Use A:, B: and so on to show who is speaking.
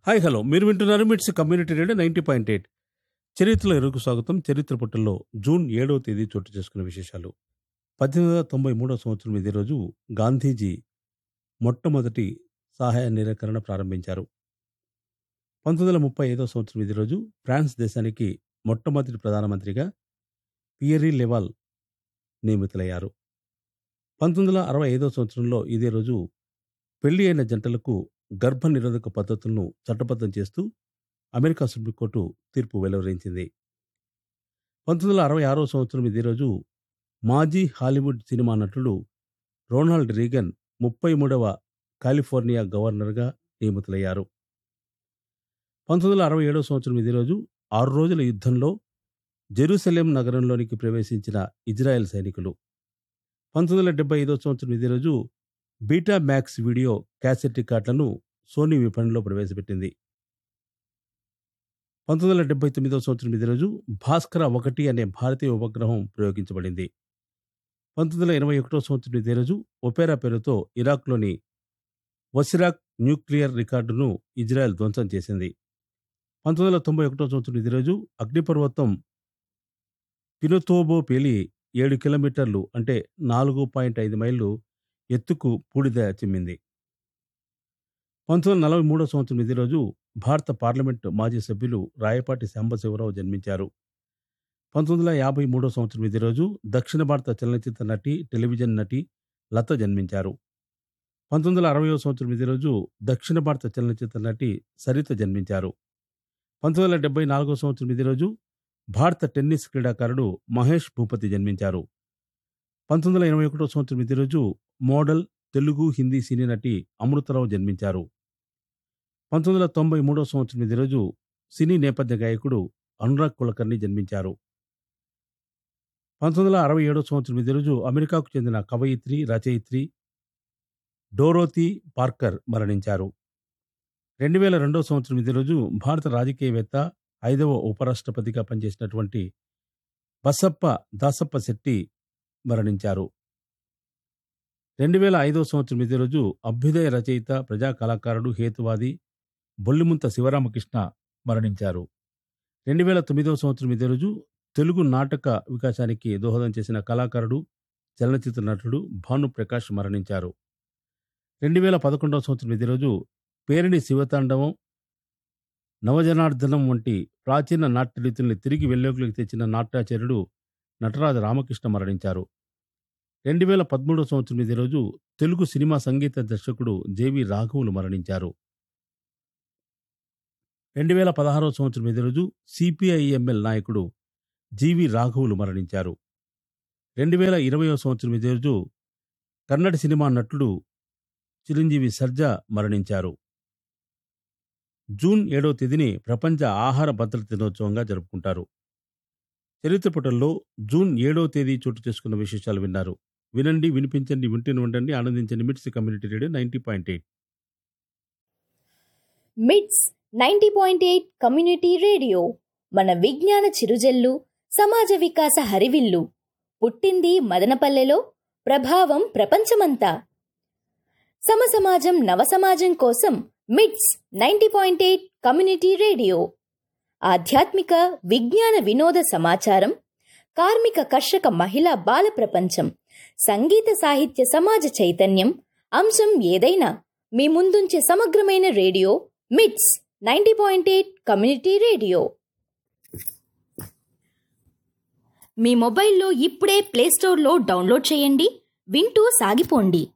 A: hi hello మీరు వింటున్నారు MITS community radio ninety point eight చరిత్రలో ఎరుకు స్వాగతం చరిత్ర పుట్టల్లో జూన్ ఏడవ తేదీ చోటు చేసుకున్న విశేషాలు పద్దెనిమిది వందల తొంభై మూడవ సంవత్సరం ఇదే రోజు గాంధీజీ మొట్టమొదటి సహాయ నిరాకరణ ప్రారంభించారు పంతొమ్మిది వందల ముప్పై ఐదవ సంవత్సరం ఇదే రోజు ఫ్రాన్స్ దేశానికి మొట్టమొదటి ప్రధానమంత్రిగా పియరీ లెవాల్ నియమితులయ్యారు పంతొమ్మిది వందల అరవై ఐదవ సంవత్సరంలో ఇదే రోజు పెళ్లి అయిన జంటలకు గర్భ నిరోధక పద్ధతులను చట్టబద్ధం చేస్తూ అమెరికా సుప్రీంకోర్టు తీర్పు వెలువరించింది పంతొమ్మిది వందల అరవై ఆరో సంవత్సరం ఇదే రోజు మాజీ హాలీవుడ్ సినిమా నటుడు రోనాల్డ్ రీగన్ ముప్పై మూడవ కాలిఫోర్నియా గవర్నర్గా నియమితులయ్యారు పంతొమ్మిది వందల అరవై ఏడవ సంవత్సరం ఇదే రోజు ఆరు రోజుల యుద్ధంలో జెరూసలేం నగరంలోనికి ప్రవేశించిన ఇజ్రాయెల్ సైనికులు పంతొమ్మిది వందల డెబ్బై ఐదో సంవత్సరం ఇదే రోజు బీటా మ్యాక్స్ వీడియో క్యాసెట్ రికార్డులను సోనీ విపణిలో ప్రవేశపెట్టింది పంతొమ్మిది వందల డెబ్బై తొమ్మిదవ సంవత్సరం ఇదే రోజు భాస్కర ఒకటి అనే భారతీయ ఉపగ్రహం ప్రయోగించబడింది పంతొమ్మిది వందల ఎనభై ఒకటో సంవత్సరం ఇదే రోజు ఒపేరా పేరుతో ఇరాక్లోని వసిరాక్ న్యూక్లియర్ రికార్డును ఇజ్రాయెల్ ధ్వంసం చేసింది పంతొమ్మిది వందల తొంభై ఒకటో సంవత్సరం ఇదే రోజు అగ్నిపర్వతం పినోతోబో పేలి ఏడు కిలోమీటర్లు అంటే నాలుగు పాయింట్ ఐదు మైళ్ళు ఎత్తుకు పూడిద చిమ్మింది పంతొమ్మిది వందల నలభై మూడో సంవత్సరం ఇదే రోజు భారత పార్లమెంటు మాజీ సభ్యులు రాయపాటి సాంబశివరావు జన్మించారు పంతొమ్మిది వందల యాభై మూడో సంవత్సరం ఇదే రోజు దక్షిణ భారత చలనచిత్ర నటి టెలివిజన్ నటి లత జన్మించారు పంతొమ్మిది వందల అరవయో సంవత్సరం ఇదే రోజు దక్షిణ భారత చలనచిత్ర నటి సరిత జన్మించారు పంతొమ్మిది వందల డెబ్బై నాలుగో సంవత్సరం ఇదే రోజు భారత టెన్నిస్ క్రీడాకారుడు మహేష్ భూపతి జన్మించారు పంతొమ్మిది వందల ఎనభై ఒకటో సంవత్సరం ఇదే రోజు మోడల్ తెలుగు హిందీ సినీ నటి అమృతరావు జన్మించారు పంతొమ్మిది వందల తొంభై మూడో సంవత్సరం ఇదే రోజు సినీ నేపథ్య గాయకుడు అనురాగ్ కులకర్ణి జన్మించారు పంతొమ్మిది వందల అరవై ఏడో సంవత్సరం ఇదే రోజు అమెరికాకు చెందిన కవయిత్రి రచయిత్రి డోరోతి పార్కర్ మరణించారు రెండు వేల రెండో సంవత్సరం ఇదే రోజు భారత రాజకీయవేత్త ఐదవ ఉపరాష్ట్రపతిగా పనిచేసినటువంటి బసప్ప దాసప్ప శెట్టి మరణించారు రెండు వేల ఐదో సంవత్సరం ఇదే రోజు అభ్యుదయ రచయిత ప్రజా కళాకారుడు హేతువాది బొల్లిముంత శివరామకృష్ణ మరణించారు రెండు వేల తొమ్మిదవ సంవత్సరం ఇదే రోజు తెలుగు నాటక వికాసానికి దోహదం చేసిన కళాకారుడు చలనచిత్ర నటుడు భాను ప్రకాష్ మరణించారు రెండు వేల పదకొండవ సంవత్సరం ఇదే రోజు పేరిణి శివతాండవం నవజనార్దనం వంటి ప్రాచీన నాట్య రీతుల్ని తిరిగి వెల్లోకి తెచ్చిన నాట్యాచార్యుడు నటరాజ రామకృష్ణ మరణించారు రెండు వేల పదమూడవ సంవత్సరం ఇదే రోజు తెలుగు సినిమా సంగీత దర్శకుడు జేవి రాఘవులు మరణించారు రెండు వేల పదహారవ సంవత్సరం ఇదే రోజు సిపిఐఎంఎల్ నాయకుడు జీవి రాఘవులు మరణించారు రెండు వేల ఇరవయో సంవత్సరం ఇదే రోజు కన్నడ సినిమా నటుడు చిరంజీవి సర్జా మరణించారు జూన్ ఏడవ తేదీని ప్రపంచ ఆహార భద్రత దినోత్సవంగా జరుపుకుంటారు చరిత్ర పుటల్లో జూన్ ఏడవ తేదీ చోటు చేసుకున్న విశేషాలు విన్నారు వినండి వినిపించండి వింటూనే ఉండండి ఆనందించండి MITS community radio ninety point eight
B: MITS ninety point eight community radio మన విజ్ఞాన చిరుజల్లు సమాజ వికాస హరివిల్లు పుట్టింది మదనపల్లెలో ప్రభావం ప్రపంచమంతా సమసమాజం నవసమాజం కోసం MITS ninety point eight community radio ఆధ్యాత్మిక విజ్ఞాన వినోద సమాచారం కార్మిక కర్షక మహిళా బాల ప్రపంచం సంగీత సాహిత్య సమాజ చైతన్యం అంశం ఏదైనా మీ ముందుంచే సమగ్రమైన radio MITS ninety point eight community radio మీ మొబైల్లో ఇప్పుడే ప్లేస్టోర్లో డౌన్లోడ్ చేయండి వింటూ సాగిపోండి